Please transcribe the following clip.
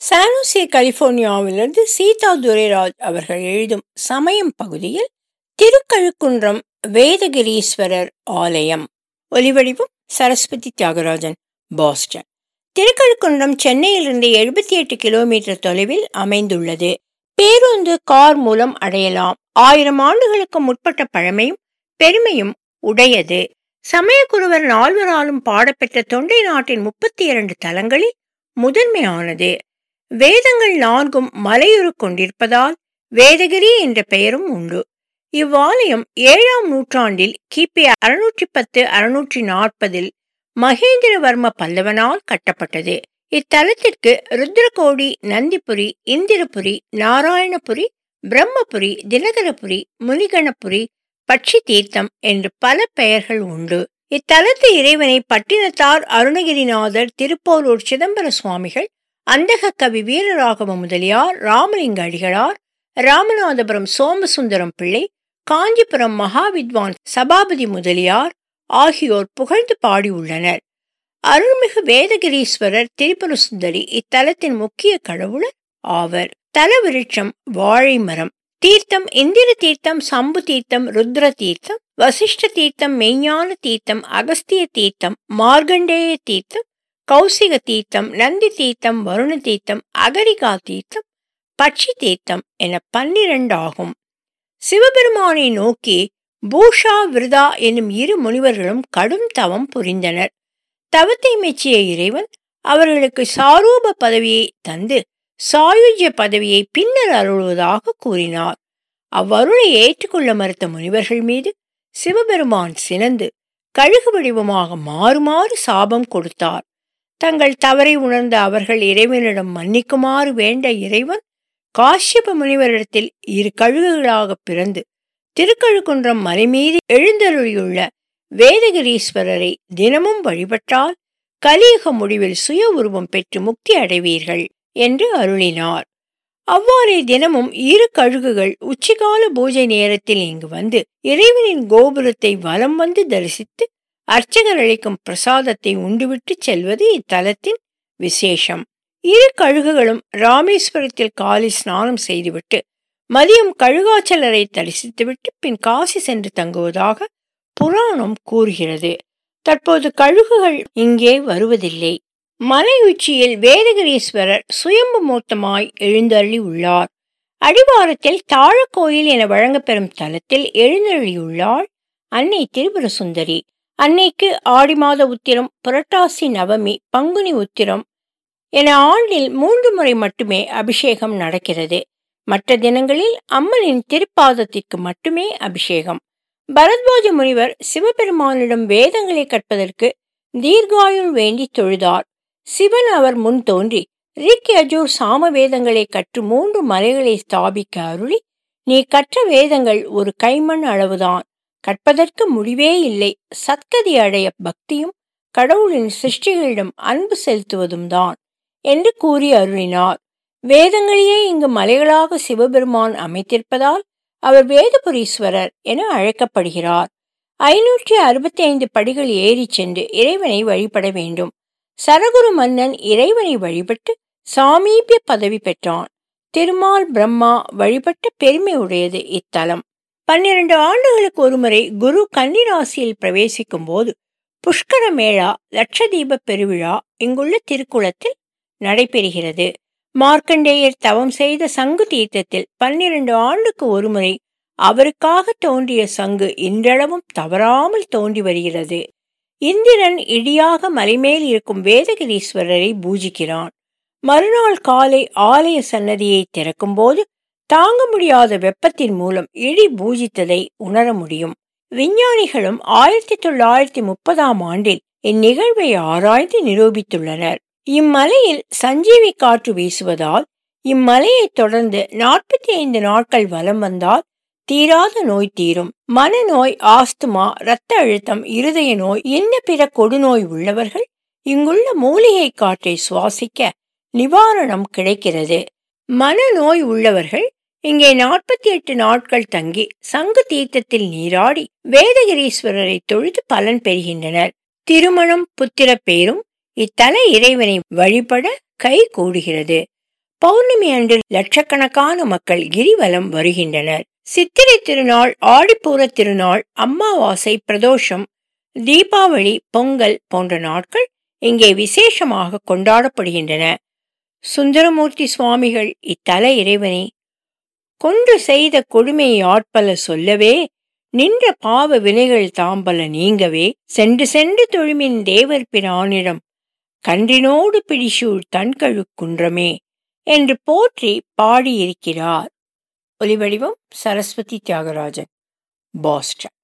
San Jose கலிபோர்னியாவிலிருந்து Sita Durairaj அவர்கள் எழுதும் சமயம் பகுதியில் திருக்கழுக்குன்றம் வேதகிரீஸ்வரர் ஆலயம் ஒலிவடிவம் சரஸ்வதி தியாகராஜன் பாஸ்டன் திருக்கழுக்குன்றம் சென்னையிலிருந்து எழுபத்தி எட்டு கிலோமீட்டர் தொலைவில் அமைந்துள்ளது பேருந்து கார் மூலம் அடையலாம் ஆயிரம் ஆண்டுகளுக்கு முற்பட்ட பழமையும் பெருமையும் உடையது சமயக்குருவர் நால்வராலும் பாடப்பெற்ற தொண்டை நாட்டின் முப்பத்தி இரண்டு தலங்களில் முதன்மையானது வேதங்கள் நான்கும் மலையுறு கொண்டிருப்பதால் வேதகிரி என்ற பெயரும் உண்டு இவ்வாலயம் ஏழாம் நூற்றாண்டில் கிபி அறுநூற்றி பத்து அறுநூற்றி நாற்பதில் மகேந்திரவர்ம பல்லவனால் கட்டப்பட்டது இத்தலத்திற்கு ருத்ரகோடி நந்திபுரி இந்திரபுரி நாராயணபுரி பிரம்மபுரி தினகரபுரி முனிகணபுரி பட்சி தீர்த்தம் என்று பல பெயர்கள் உண்டு இத்தலத்து இறைவனை பட்டினத்தார் அருணகிரிநாதர் திருப்போரூர் சிதம்பர சுவாமிகள் அந்தக கவி வீரராகவ முதலியார் ராமலிங்க அடிகளார் ராமநாதபுரம் சோமசுந்தரம் பிள்ளை காஞ்சிபுரம் மகாவித்வான் சபாபதி முதலியார் ஆகியோர் புகழ்ந்து பாடியுள்ளனர் அருள்மிகு வேதகிரீஸ்வரர் திரிபுர சுந்தரி இத்தலத்தின் முக்கிய கடவுளர் ஆவர் தல விருட்சம் வாழை மரம் தீர்த்தம் இந்திர தீர்த்தம் சம்பு தீர்த்தம் ருத்ர தீர்த்தம் வசிஷ்ட தீர்த்தம் மெய்ஞான தீர்த்தம் அகஸ்திய தீர்த்தம் மார்கண்டேய தீர்த்தம் கௌசிக தீர்த்தம் நந்தி தீர்த்தம் வருண தீர்த்தம் அகரிகா தீர்த்தம் பட்சி தீர்த்தம் என பன்னிரண்டு ஆகும் சிவபெருமானை நோக்கி பூஷா விரதா என்னும் இரு முனிவர்களும் கடும் தவம் புரிந்தனர் தவத்தை மெச்சிய இறைவன் அவர்களுக்கு சாரூப பதவியை தந்து சாயுஜ்ய பதவியை பின்னர் அருள்வதாக கூறினார் அவ்வருளை ஏற்றுக்கொள்ள மறுத்த முனிவர்கள் மீது சிவபெருமான் சினந்து கழுகு வடிவமாக மாறுமாறு சாபம் கொடுத்தார் தங்கள் தவறை உணர்ந்த அவர்கள் இறைவனிடம் மன்னிக்குமாறு வேண்ட இறைவன் காஷ்யப முனிவரிடத்தில் இரு கழுகுகளாக பிறந்து திருக்கழுக்குன்றம் மலை மீது எழுந்தருளியுள்ள வேதகிரீஸ்வரரை தினமும் வழிபட்டால் கலியுக முடிவில் சுய உருவம் பெற்று முக்தி அடைவீர்கள் என்று அருளினார் அவ்வாறே தினமும் இரு கழுகுகள் உச்சிகால பூஜை நேரத்தில் இங்கு வந்து இறைவனின் கோபுரத்தை வலம் வந்து தரிசித்து அர்ச்சகர் அளிக்கும் பிரசாதத்தை உண்டுவிட்டு செல்வது இத்தலத்தின் விசேஷம் இரு கழுகுகளும் ராமேஸ்வரத்தில் காலை ஸ்நானம் செய்துவிட்டு மதியம் கழுகாச்சலரை தரிசித்துவிட்டு பின் காசி சென்று தங்குவதாக புராணம் கூறுகிறது தற்போது கழுகுகள் இங்கே வருவதில்லை மலை உச்சியில் வேதகிரீஸ்வரர் சுயம்பு மூர்த்தமாய் எழுந்தருளி உள்ளார் அடிவாரத்தில் தாழக்கோயில் என வழங்கப்பெறும் தலத்தில் எழுந்தருளியுள்ளாள் அன்னை திரிபுர சுந்தரி அன்னைக்கு ஆடி மாத உத்திரம் புரட்டாசி நவமி பங்குனி உத்திரம் என ஆண்டில் மூன்று முறை மட்டுமே அபிஷேகம் நடக்கிறது மற்ற தினங்களில் அம்மனின் திருப்பாதத்திற்கு மட்டுமே அபிஷேகம் பரத்வாஜ முனிவர் சிவபெருமானிடம் வேதங்களை கற்பதற்கு தீர்காயுள் வேண்டி தொழுதார் சிவன் அவர் முன் தோன்றி ரிக் யஜூர் சாம வேதங்களை கற்று மூன்று மலைகளை ஸ்தாபிக்க அருளி நீ கற்ற வேதங்கள் ஒரு கைமண் அளவுதான் கற்பதற்கு முடிவே இல்லை சத்கதி அடைய பக்தியும் கடவுளின் சிருஷ்டிகளிடம் அன்பு செலுத்துவதும் தான் என்று கூறி அருளினார் வேதங்களையே இங்கு மலைகளாக சிவபெருமான் அமைத்திருப்பதால் அவர் வேதபுரீஸ்வரர் என அழைக்கப்படுகிறார் ஐநூற்றி அறுபத்தி ஐந்து படிகள் ஏறி சென்று இறைவனை வழிபட வேண்டும் சரகுரு மன்னன் இறைவனை வழிபட்டு சாமீபிய பதவி பெற்றான் திருமால் பிரம்மா வழிபட்ட பெருமை உடையது இத்தலம் பன்னிரண்டு ஆண்டுகளுக்கு ஒருமுறை குரு கன்னிராசியில் பிரவேசிக்கும் போது புஷ்கர மேளா லட்சதீப பெருவிழா இங்குள்ள திருக்குளத்தில் நடைபெறுகிறது மார்க்கண்டேயர் தவம் செய்த சங்கு தீர்த்தத்தில் பன்னிரண்டு ஆண்டுக்கு ஒருமுறை அவருக்காக தோன்றிய சங்கு இன்றளவும் தவறாமல் தோன்றி வருகிறது இந்திரன் இடியாக மலைமேல் இருக்கும் வேதகிரீஸ்வரரை பூஜிக்கிறான் மறுநாள் காலை ஆலய சன்னதியை திறக்கும் போது தாங்க முடியாத வெப்பத்தின் மூலம் இடி பூஜித்ததை உணர முடியும் விஞ்ஞானிகளும் ஆயிரத்தி தொள்ளாயிரத்தி முப்பதாம் ஆண்டில் இந்நிகழ்வை ஆராய்ந்து நிரூபித்துள்ளனர் இம்மலையில் சஞ்சீவி காற்று வீசுவதால் இம்மலையை தொடர்ந்து நாற்பத்தி ஐந்து நாட்கள் வலம் வந்தால் தீராத நோய் தீரும் மனநோய் ஆஸ்துமா இரத்த அழுத்தம் இருதய நோய் இன்ன பிற கொடுநோய் உள்ளவர்கள் இங்குள்ள மூலிகை காற்றை சுவாசிக்க நிவாரணம் கிடைக்கிறது மனநோய் உள்ளவர்கள் இங்கே நாற்பத்தி எட்டு நாட்கள் தங்கி சங்கு தீர்த்தத்தில் நீராடி வேதகிரீஸ்வரரை தொழுது பலன் பெறுகின்றனர் திருமணம் புத்திர பேரும் இத்தல இறைவனை வழிபட கை கூடுகிறது பௌர்ணமி அன்று லட்சக்கணக்கான மக்கள் கிரிவலம் வருகின்றனர் சித்திரை திருநாள் ஆடிப்பூர திருநாள் அம்மாவாசை பிரதோஷம் தீபாவளி பொங்கல் போன்ற நாட்கள் இங்கே விசேஷமாக கொண்டாடப்படுகின்றன சுந்தரமூர்த்தி சுவாமிகள் இத்தல இறைவனை கொன்று செய்த கொடுமையை ஆட்பல சொல்லவே நின்ற பாவ வினைகள் தாம்பல நீங்கவே சென்று சென்று தொழுமின் தேவர் பிரானிடம் கன்றினோடு பிடிசூழ் தன்கழு குன்றமே என்று போற்றி பாடியிருக்கிறார் ஒலிவடிவம் சரஸ்வதி தியாகராஜன் பாஸ்டன்